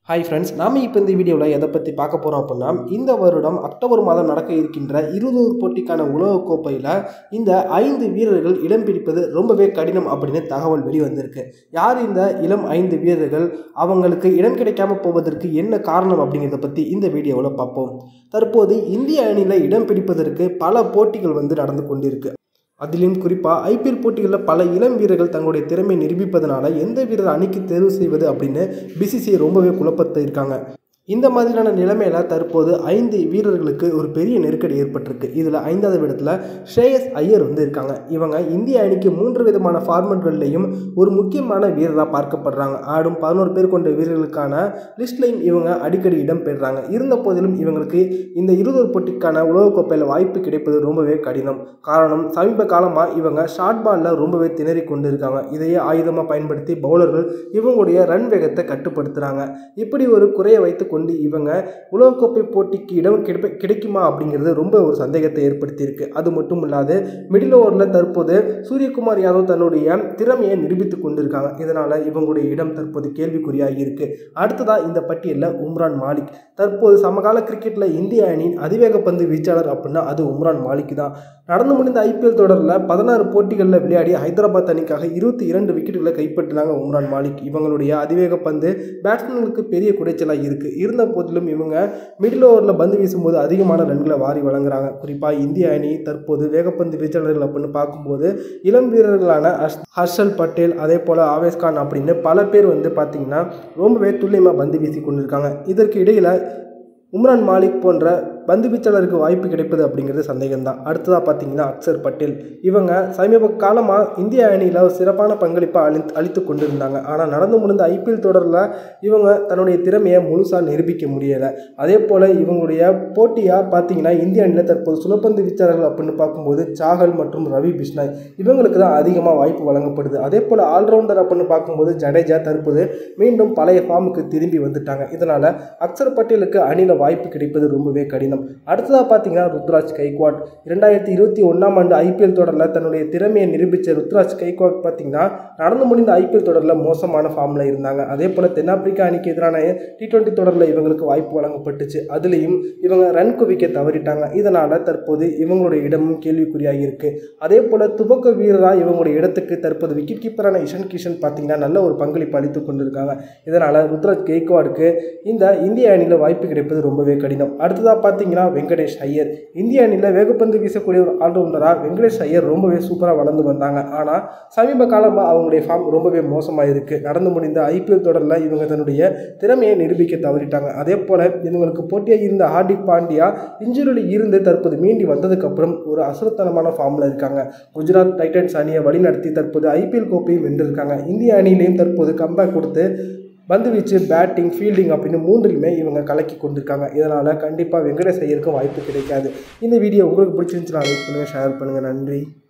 hi friends நாம் இப்போ இந்த வீடியோவில் எதை பற்றி பார்க்க போகிறோம் அப்படின்னா இந்த வருடம் அக்டோபர் மாதம் நடக்க இருக்கின்ற இருபது போட்டிக்கான உலகக்கோப்பையில் இந்த ஐந்து வீரர்கள் இடம் பிடிப்பது ரொம்பவே கடினம் அப்படின்னு தகவல் வெளிவந்திருக்கு யார் இந்த இளம் ஐந்து வீரர்கள் அவங்களுக்கு இடம் கிடைக்காம போவதற்கு என்ன காரணம் அப்படிங்கிறத பற்றி இந்த வீடியோவில் பார்ப்போம் தற்போது இந்திய அணியில் இடம் பிடிப்பதற்கு பல போட்டிகள் வந்து நடந்து கொண்டிருக்கு அதிலும் குறிப்பாக ஐபிஎல் போட்டிகளில் பல இளம் வீரர்கள் தங்களுடைய திறமையை நிரூபிப்பதனால எந்த வீரர் அணிக்கு தேர்வு செய்வது அப்படின்னு பிசிசிஐ ரொம்பவே குழப்பத்தை இருக்காங்க இந்த மாதிரியான நிலைமையில் தற்போது ஐந்து வீரர்களுக்கு ஒரு பெரிய நெருக்கடி ஏற்பட்டிருக்கு இதில் ஐந்தாவது இடத்துல ஷ்ரேயஸ் ஐயர் வந்து இருக்காங்க இவங்க இந்திய அணிக்கு மூன்று விதமான ஃபார்மெட்கள்லையும் ஒரு முக்கியமான வீரராக பார்க்கப்படுறாங்க ஆடும் பதினோரு பேர் கொண்ட வீரர்களுக்கான லிஸ்ட்லையும் இவங்க அடிக்கடி இடம் பெறுறாங்க இருந்த போதிலும் இவங்களுக்கு இந்த இருபது போட்டிக்கான உலகக்கோப்பையில் வாய்ப்பு கிடைப்பது ரொம்பவே கடினம் காரணம் சமீப காலமாக இவங்க ஷார்ட் பாலில் ரொம்பவே திணறி கொண்டு இருக்காங்க இதையே ஆயுதமாக பயன்படுத்தி பவுலர்கள் இவங்களுடைய ரன் வேகத்தை கட்டுப்படுத்துகிறாங்க இப்படி ஒரு குறையை வைத்து கொண்டு இவங்க உலகக்கோப்பை போட்டிக்கு இடம் கிடைப்ப கிடைக்குமா அப்படிங்கிறது ரொம்ப ஒரு சந்தேகத்தை ஏற்படுத்தியிருக்கு அது மட்டும் இல்லாது மிடில் ஓவரில் தற்போது சூரியகுமார் யாதவ் தன்னுடைய திறமையை நிரூபித்து கொண்டிருக்காங்க இதனால் இவங்களுடைய இடம் தற்போது கேள்விக்குறியாகி இருக்கு அடுத்ததாக இந்த பட்டியலில் உம்ரான் மாலிக் தற்போது சமகால கிரிக்கெட்டில் இந்திய அணியின் அதிவேக பந்து வீச்சாளர் அப்படின்னா அது உம்ரான் மாலிக் தான் நடந்து முடிந்த ஐபிஎல் தொடரில் பதினாறு போட்டிகளில் விளையாடி ஹைதராபாத் அணிக்காக இருபத்தி இரண்டு விக்கெட்டுகளை கைப்பற்றினாங்க உம்ரான் மாலிக் இவங்களுடைய அதிவேக பந்து பேட்ஸ்மேன்களுக்கு பெரிய குடைச்சலாக இருக்குது இருந்த போதிலும் இவங்க மிடில் ஓவரில் பந்து வீசும்போது அதிகமான ரன்களை வாரி வழங்குறாங்க குறிப்பாக இந்திய அணி தற்போது வேகப்பந்து வீச்சாளர்கள் அப்படின்னு பார்க்கும்போது இளம் வீரர்களான ஹர்ஷ் ஹர்ஷல் பட்டேல் அதே போல் ஆவேஸ் கான் அப்படின்னு பல பேர் வந்து பார்த்திங்கன்னா ரொம்பவே துல்லியமாக பந்து வீசி கொண்டிருக்காங்க இதற்கு இடையில் உம்ரான் மாலிக் போன்ற பந்து வீச்சாளருக்கு வாய்ப்பு கிடைப்பது அப்படிங்கிறது சந்தேகம்தான் அடுத்ததாக பார்த்தீங்கன்னா அக்சர் பட்டேல் இவங்க சமீப காலமாக இந்திய அணியில் ஒரு சிறப்பான பங்களிப்பை அளி அளித்து கொண்டிருந்தாங்க ஆனால் நடந்து முடிந்த ஐபிஎல் தொடரில் இவங்க தன்னுடைய திறமையை முழுசாக நிரூபிக்க முடியலை அதே போல் இவங்களுடைய போட்டியாக பார்த்தீங்கன்னா இந்திய அணியில் தற்போது சுழப்பந்து வீச்சாளர்கள் அப்படின்னு பார்க்கும்போது சாகல் மற்றும் ரவி பிஷ்னாய் இவங்களுக்கு தான் அதிகமாக வாய்ப்பு வழங்கப்படுது அதே போல் ஆல்ரவுண்டர் அப்படின்னு பார்க்கும்போது ஜடேஜா தற்போது மீண்டும் பழைய ஃபார்முக்கு திரும்பி வந்துட்டாங்க இதனால் அக்சர் பட்டேலுக்கு அணியில் வாய்ப்பு கிடைப்பது ரொம்பவே கடினம் அடுத்ததாக பார்த்தீங்கன்னா ருத்ராஜ் கைக்வாட் இரண்டாயிரத்தி இருபத்தி ஒன்றாம் ஆண்டு ஐபிஎல் தொடரில் தன்னுடைய திறமையை நிரூபித்த ருத்ராஜ் கைக்வாட் பார்த்தீங்கன்னா நடந்து முடிந்த ஐபிஎல் தொடரில் மோசமான ஃபார்மில் இருந்தாங்க அதே போல் தென்னாப்பிரிக்கா அணிக்கு எதிரான டி டுவெண்ட்டி தொடரில் இவங்களுக்கு வாய்ப்பு வழங்கப்பட்டுச்சு அதுலேயும் இவங்க ரன் குவிக்க தவறிட்டாங்க இதனால் தற்போது இவங்களுடைய இடமும் கேள்விக்குறியாகி இருக்கு அதே போல் துவக்க வீரராக இவங்களுடைய இடத்துக்கு தற்போது விக்கெட் கீப்பரான இஷன் கிஷன் பார்த்தீங்கன்னா நல்ல ஒரு பங்களிப்பு அளித்து கொண்டிருக்காங்க இதனால் ருத்ராஜ் கெய்க்வாடுக்கு இந்த இந்திய அணியில் வாய்ப்பு கிடைப்பது ரொம்பவே கடினம் அடுத்ததாக பார்த்தீங்கன்னா வெங்கடேஷ் ஐயர் இந்திய அணியில் வேகப்பந்து வீசக்கூடிய ஒரு ஆல்ரவுண்டராக வெங்கடேஷ் ஐயர் ரொம்பவே சூப்பராக வளர்ந்து வந்தாங்க ஆனால் சமீப காலமாக அவங்களுடைய ஃபார்ம் ரொம்பவே மோசமாக இருக்குது நடந்து முடிந்த ஐபிஎல் தொடரில் இவங்க தன்னுடைய திறமையை நிரூபிக்க தவறிட்டாங்க அதே போல் இவங்களுக்கு போட்டியாக இருந்த ஹார்திக் பாண்டியா இன்ஜுரியில் இருந்து தற்போது மீண்டி வந்ததுக்கப்புறம் ஒரு அசுரத்தனமான ஃபார்மில் இருக்காங்க குஜராத் டைட்டன்ஸ் அணியை வழிநடத்தி தற்போது ஐபிஎல் கோப்பையும் வென்றிருக்காங்க இந்திய அணியிலையும் தற்போது கம்பேக் கொடுத்து பந்து வீச்சு பேட்டிங் ஃபீல்டிங் அப்படின்னு மூன்றிலுமே இவங்க கலக்கி கொண்டிருக்காங்க இதனால் கண்டிப்பாக வெங்கடேஷ் ஐயருக்கும் வாய்ப்பு கிடைக்காது இந்த வீடியோ உங்களுக்கு பிடிச்சிருந்துச்சுன்னா லைக் பண்ணுங்கள் ஷேர் பண்ணுங்கள் நன்றி